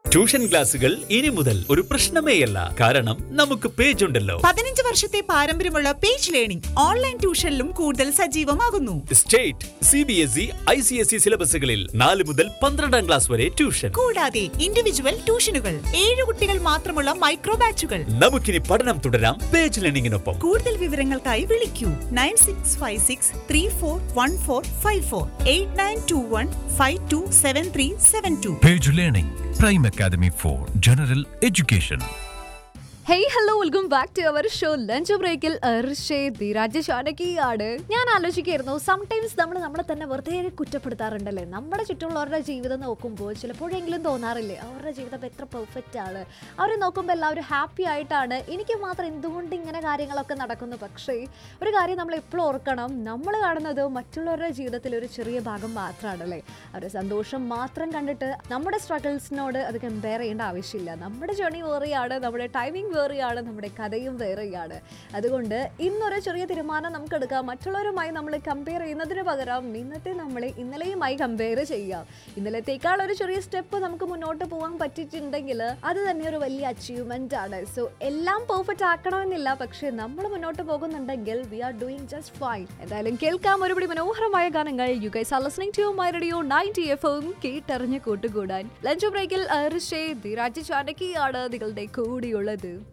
Tuition ക്ലാസുകൾ ഇനി മുതൽ ഒരു പ്രശ്നമേയല്ല കാരണം നമുക്ക് പേജ് ഉണ്ടല്ലോ പതിനഞ്ച് വർഷത്തെ പാരമ്പര്യമുള്ള പേജ് ലേണിംഗ് ഓൺലൈൻ ട്യൂഷനിലും കൂടുതൽ സജീവമാകുന്നു state C B S E I C S E സിലബസുകളിൽ നാല് മുതൽ പന്ത്രണ്ടാം ക്ലാസ് വരെ ട്യൂഷൻ കൂടാതെ ഇൻഡിവിജ്വൽ ട്യൂഷനുകൾ ഏഴ് കുട്ടികൾ മാത്രമുള്ള മൈക്രോ ബാച്ചുകൾ നമുക്കിനി പഠനം തുടരാം പേജ് ലേണിംഗിനൊപ്പം കൂടുതൽ വിവരങ്ങൾക്കായി വിളിക്കൂ nine six five six three four one four five four eight nine two one five two seven three seven two Page Learning, Prime Academy for General Education. Hey hello welcome back to our show lunch ബ്രേക്കിൽ ധീരാജ് ഷാനകിയാണ് ഞാൻ ആലോചിക്കായിരുന്നു sometimes നമ്മൾ നമ്മളെ തന്നെ വെറുതെ കുറ്റപ്പെടുത്താറുണ്ടല്ലേ നമ്മുടെ ചുറ്റുമുള്ളവരുടെ ജീവിതം നോക്കുമ്പോൾ ചിലപ്പോഴെങ്കിലും തോന്നാറില്ലേ അവരുടെ ജീവിതം എത്ര പെർഫെക്റ്റ് ആണ് അവരെ നോക്കുമ്പോൾ എല്ലാവരും ഹാപ്പി ആയിട്ടാണ് എനിക്ക് മാത്രം എന്തുകൊണ്ട് ഇങ്ങനെ കാര്യങ്ങളൊക്കെ നടക്കുന്നു പക്ഷേ ഒരു കാര്യം നമ്മൾ എപ്പോഴും ഓർക്കണം നമ്മൾ കാണുന്നത് മറ്റുള്ളവരുടെ ജീവിതത്തിൽ ഒരു ചെറിയ ഭാഗം മാത്രമാണല്ലേ അവരുടെ സന്തോഷം മാത്രം കണ്ടിട്ട് നമ്മുടെ സ്ട്രഗിൾസിനോട് അത് കമ്പയർ ചെയ്യേണ്ട ആവശ്യമില്ല നമ്മുടെ ജേണി വേറെയാണ് നമ്മുടെ ടൈമിംഗ് വേറെയാണ് നമ്മുടെ കഥയും വേറെയാണ് അതുകൊണ്ട് ഇന്നൊരു ചെറിയ തീരുമാനം നമുക്ക് എടുക്കാം മറ്റുള്ളവരുമായി നമ്മൾ കമ്പയർ ചെയ്യുന്നതിന് പകരം ഇന്നത്തെ നമ്മളെ ഇന്നലെയുമായി കമ്പയർ ചെയ്യാം ഇന്നലത്തേക്കാൾ ഒരു ചെറിയ സ്റ്റെപ്പ് നമുക്ക് മുന്നോട്ട് പോകാൻ പറ്റിയിട്ടുണ്ടെങ്കിൽ അത് തന്നെ ഒരു വലിയ അച്ചീവ്മെന്റ് ആണ് സോ എല്ലാം പെർഫെക്റ്റ് ആക്കണമെന്നില്ല പക്ഷേ നമ്മൾ മുന്നോട്ട് പോകുന്നുണ്ടെങ്കിൽ we are doing just fine എന്തായാലും കേൾക്കാം ഒരുപടി മനോഹരമായ ഗാനങ്ങൾ you guys are listening to my radio 90 എഫും കേട്ടറിഞ്ഞ് കൂട്ടുകൂടാൻ ലഞ്ച് ബ്രേക്കിൽ ഋഷേ ധീരാജ് ചാനകിയാണ് നിങ്ങളുടെ കൂടിയുള്ളത്